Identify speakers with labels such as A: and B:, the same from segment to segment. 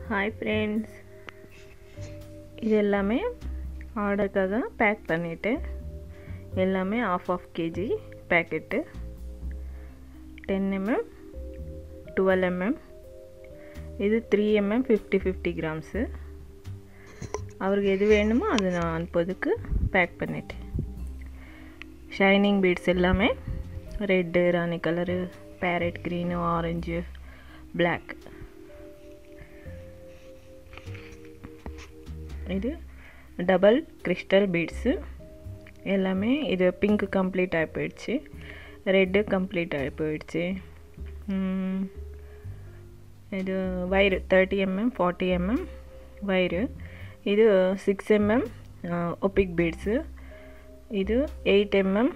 A: hi friends இது எல்லாமே ஆர்டருக்காக pack பண்ணிவிட்டேன் எல்லாமே half half KG packet ten mm twelve mm இது three mm fifty fifty grams அவருக்கு எது வேணுமோ அது நான் அனுப்புறதுக்கு பேக் பண்ணிட்டேன் ஷைனிங் பீட்ஸ் எல்லாமே red rani colour parrot green orange black இது டபுள் கிறிஸ்டல் பீட்ஸு எல்லாமே இது பிங்க் கம்ப்ளீட் ஆகி போயிடுச்சு ரெட்டு கம்ப்ளீட் ஆகி போயிடுச்சு இது வயிறு தேர்ட்டி எம்எம் ஃபார்ட்டி எம்எம் வயிறு இது சிக்ஸ் எம்எம் ஒப்பிக் பீட்ஸு இது எயிட் எம்எம்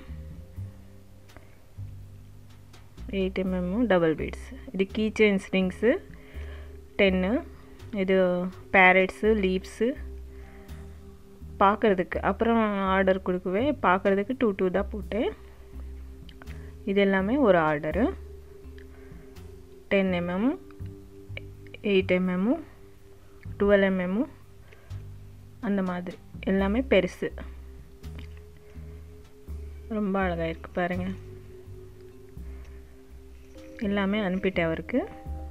A: எயிட் எம்எம்மும் டபுள் பீட்ஸ் இது கீ செயின் ஸ்ட்ரிங்ஸு டென்னு இது பேரட்ஸு லீவ்ஸு பார்க்குறதுக்கு அப்புறம் ஆர்டர் கொடுக்கவே பார்க்குறதுக்கு டூ டூ தான் போட்டேன் இது எல்லாமே ஒரு ஆர்டரு டென் எம்எம்மும் எயிட் எம்எம்மும் டுவெல் எம்எம்மும் அந்த மாதிரி எல்லாமே பெருசு ரொம்ப அழகாக இருக்குது பாருங்கள் எல்லாமே அனுப்பிட்டேன் அவருக்கு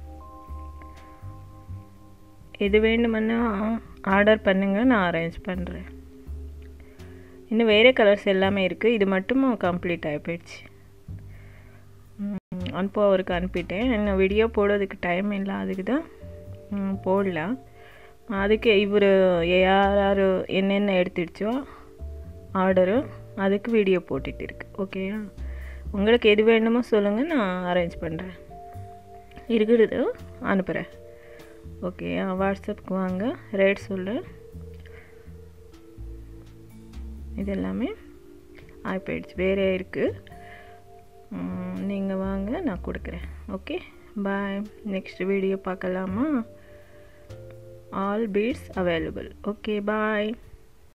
A: எது வேணுமென்னா ஆர்டர் பண்ணுங்கள் நான் அரேஞ்ச் பண்ணுறேன் இன்னும் வேறு கலர்ஸ் எல்லாமே இருக்குது இது மட்டும் கம்ப்ளீட் ஆகி போயிடுச்சு அனுப்ப அவருக்கு அனுப்பிட்டேன் இன்னும் வீடியோ போடுறதுக்கு டைம் இல்லை அதுக்கு தான் போடலாம் அதுக்கு இவர் யார் யார் என்னென்ன எடுத்துடுச்சோ ஆர்டரு அதுக்கு வீடியோ போட்டுட்டு இருக்கு ஓகேயா உங்களுக்கு எது வேணுமோ சொல்லுங்கள் நான் அரேஞ்ச் பண்ணுறேன் இருக்கிறது அனுப்புகிறேன் ஓகே வாட்ஸ்அப்புக்கு வாங்க ரேட் சொல்லு இது எல்லாமே ஆகி போயிடுச்சு வேறே இருக்குது நீங்கள் வாங்க நான் கொடுக்குறேன் ஓகே பாய் நெக்ஸ்ட் வீடியோ பார்க்கலாமா ஆல் பீட்ஸ் அவைலபிள் ஓகே பாய்